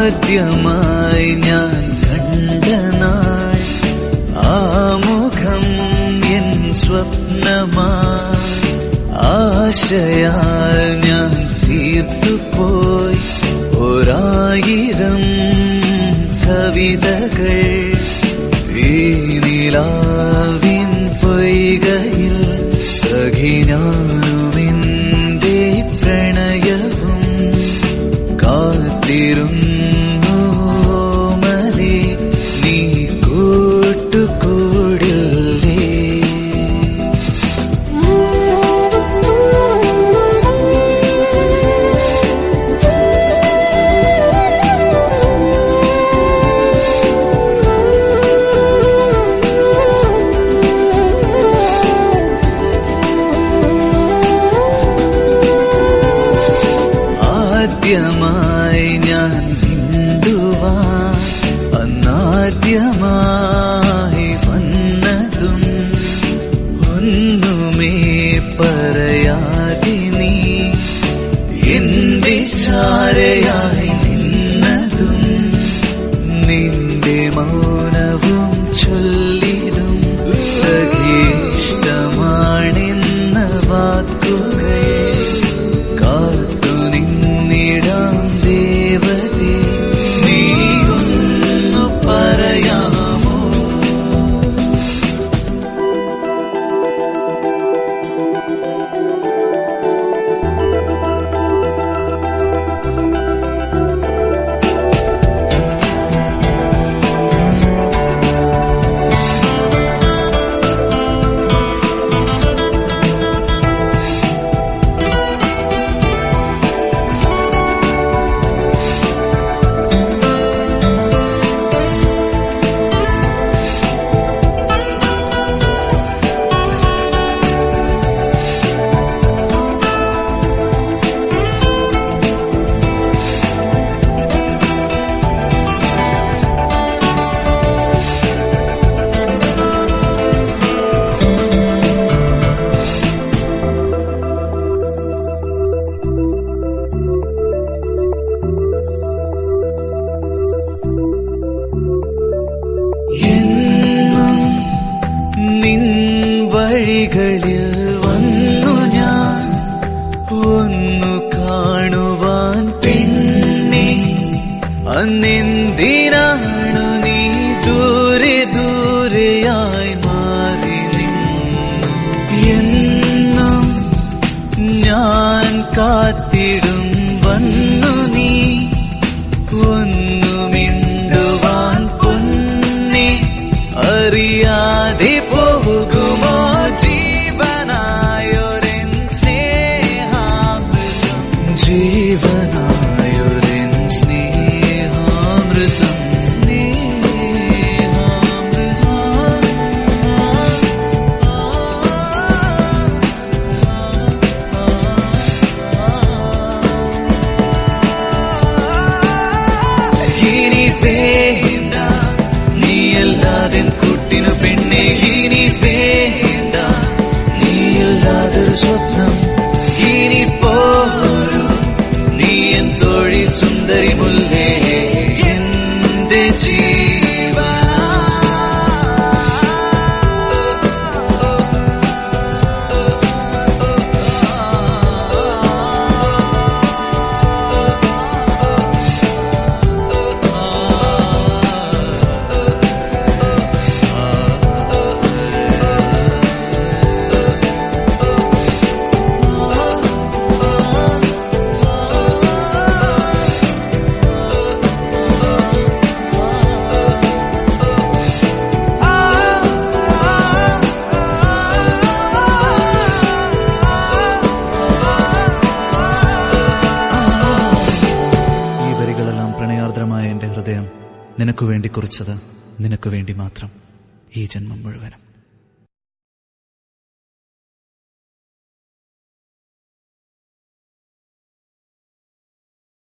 ആദ്യമായി ഞാൻ കണ്ട നാൾ ആമുഖം എൻ സ്വപ്നമായി ആശയാൽ ഞാൻ തീർത്തുപോയി ഒരായിരം കവിതകൾ ഈ നിലാവിൻ പൊയ്കയിൽ സഖി ഞാനുമെന്റെ പ്രണയവും കാത്തിരുന്നു മലേ നീ കൂട്ടുകൂടില്ലേ ആദ്യമായി ഞാൻ മിണ്ടുവാൻ അന്നാദ്യമായി വന്നതും ഒന്നുമേ പറയാതെ നീ എന്റെ ചാരയായി നിന്നതും നിന്റെ മൗനവും ചൊല്ലിടും സഖിഷ്ടമാണെന്ന വാക്കുകൾ കാത്തു നിന്നിടാം ദേവതേ നീ ഒന്നു പറയാമോ എന്നും നിൻ വഴികളിൽ വന്നു ഞാൻ ഒന്നു കാണുവാൻ പെണ്ണെ അന്നെന്തിനാണു നീ ദൂരെ ദൂരെയായി മാറി നിന്നു എന്നും ഞാൻ കാത്തിടും വന്നു നീ ഒന്നു മിണ്ടുവാൻ പൊന്നെ അറിയാതെ പോകുമോ ജീവനായൊരൻ സ്നേഹാമൃതം ജീവനായൊരൻ സ്നേഹാമൃതം ഇനി വേണ്ട നീയല്ലാതെ കൂട്ടിനു പെണ്ണെ ഇനി വേണ്ട നീയല്ലാതൊരു സ്വപ്നം ഇനി പോരൂ നീ എൻ തോഴി സുന്ദരി മുല്ലേ എന്റെ ജീവനാ ഈ വരികളെല്ലാം പ്രണയാർദ്രമായ എന്റെ ഹൃദയം നിനക്കു വേണ്ടി കുറിച്ചത് നിനക്കു വേണ്ടി മാത്രം ഈ ജന്മം മുഴുവനും